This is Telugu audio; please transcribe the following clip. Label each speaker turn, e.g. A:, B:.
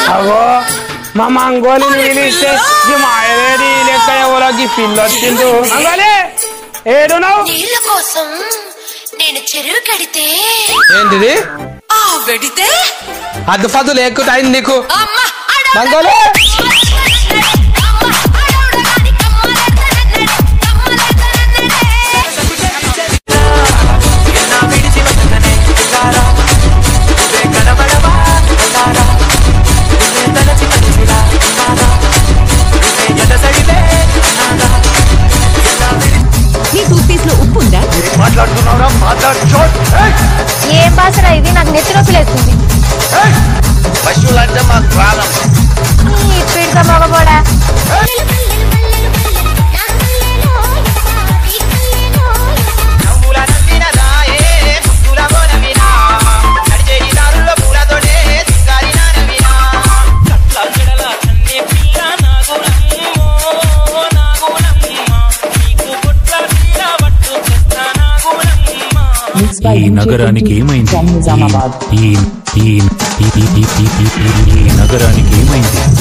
A: అగో మా మంగోలిని పిలిస్తే ఈ మాయలేడి లెక్క ఎవరోకి పిల్లి వచ్చిండు మంగోలి ఏడున్నావు
B: నీళ్ళ కోసం నేను చెరువు కడితే
C: ఏంటిది
B: ఆ వెడితే
C: అద్దు ఫద్దు లేకుండా అయింది నీకు
B: అమ్మ
C: మంగోలి
D: నీ టూత్ పేస్ట్ లో ఉప్పు ఉందా
E: ఏం బాసరా ఇది నాకు నెత్తి నొప్పి లేస్తుంది
F: పశువులంటే మాకు ప్రాణం
E: ఈ పిడత మగబోడా
F: నవ్వుల నవ్విన దాయే ముద్దుల బోనమినా నడిచేటి దారుల్లో పూలతోటే సింగారి నానమినా కట్ల జడల కన్నే పిల్ల నాగులమ్మో నాగులమ్మ నీకు కొట్ల తీర పట్టు చెత్త నాగులమ్మ
G: ఈ నగరానికి ఏమైంది ఈ ఈ ఈ ఈ ఈ- ఈ- ఈ- ఈ నగరానికి ఏమైంది